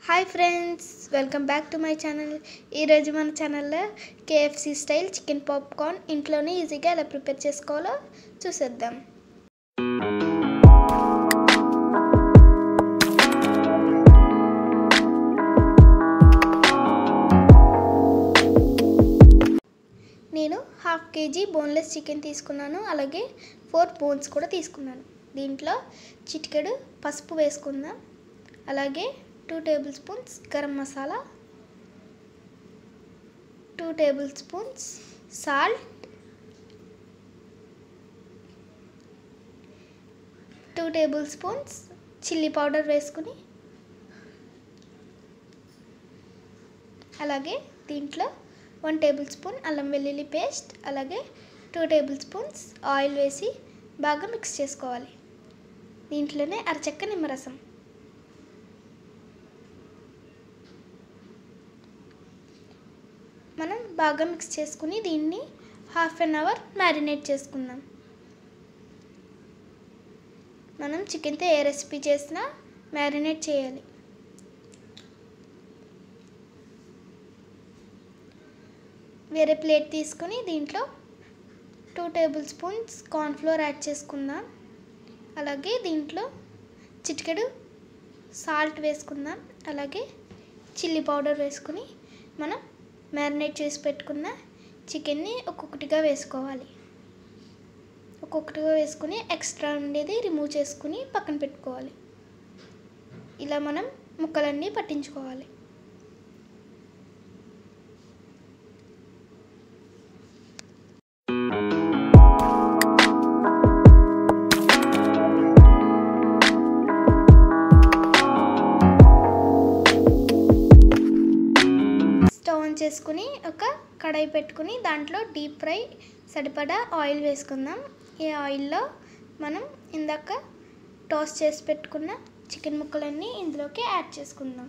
hi friends welcome back to my channel ఈరోజు మన ఛానల్లో కేఎఫ్సి స్టైల్ చికెన్ పాప్కార్న్ ఇంట్లోనే ఈజీగా ఎలా ప్రిపేర్ చేసుకోవాలో చూసేద్దాం నేను హాఫ్ కేజీ బోన్లెస్ చికెన్ తీసుకున్నాను అలాగే ఫోర్ బోన్స్ కూడా తీసుకున్నాను దీంట్లో చిటికెడు పసుపు వేసుకుందాం అలాగే two tablespoons garam masala two tablespoons salt two tablespoons chilli powder వేసుకుని అలాగే దీంట్లో వన్ టేబుల్ స్పూన్ అల్లం వెల్లుల్లి పేస్ట్ అలాగే టూ టేబుల్ స్పూన్స్ ఆయిల్ వేసి బాగా మిక్స్ చేసుకోవాలి దీంట్లోనే అరచెక్క నిమ్మరసం మనం బాగా మిక్స్ చేసుకుని దీన్ని హాఫ్ అన్ అవర్ మ్యారినేట్ చేసుకుందాం మనం చికెన్తో ఏ రెసిపీ చేసినా మ్యారినేట్ చేయాలి వేరే ప్లేట్ తీసుకొని దీంట్లో two tablespoons cornflour add చేసుకుందాం అలాగే దీంట్లో చిటికెడు సాల్ట్ వేసుకుందాం అలాగే చిల్లీ పౌడర్ వేసుకుని మనం మ్యారినేట్ చేసి పెట్టుకున్న చికెన్ని ఒక్కొక్కటిగా వేసుకోవాలి ఒక్కొక్కటిగా వేసుకుని ఎక్స్ట్రా ఉండేది రిమూవ్ చేసుకుని పక్కన పెట్టుకోవాలి ఇలా మనం ముక్కలన్నీ పట్టించుకోవాలి స్టవ్ ఆన్ చేసుకుని ఒక కడాయి పెట్టుకుని దాంట్లో డీప్ ఫ్రై సరిపడా ఆయిల్ వేసుకుందాం ఈ ఆయిల్లో మనం ఇందాక టోస్ట్ చేసి పెట్టుకున్న చికెన్ ముక్కలన్నీ ఇందులోకి యాడ్ చేసుకుందాం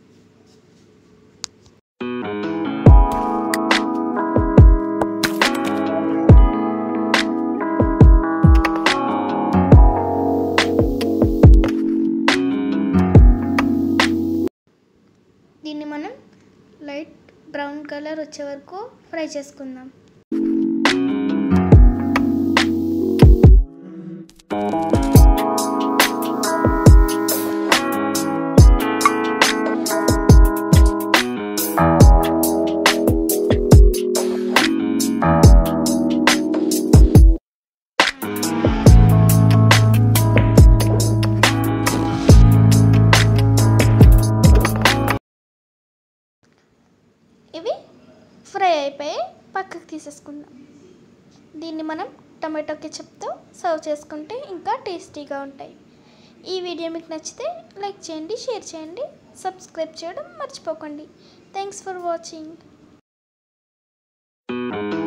దీన్ని మనం లైట్ బ్రౌన్ కలర్ వచ్చే వరకు ఫ్రై చేసుకుందాం ఇవి ఫ్రై అయిపోయి పక్కకు తీసేసుకుందాం దీన్ని మనం టమాటో కెచప్తో సర్వ్ చేసుకుంటే ఇంకా టేస్టీగా ఉంటాయి ఈ వీడియో మీకు నచ్చితే లైక్ చేయండి షేర్ చేయండి సబ్స్క్రైబ్ చేయడం మర్చిపోకండి థ్యాంక్స్ ఫర్ వాచింగ్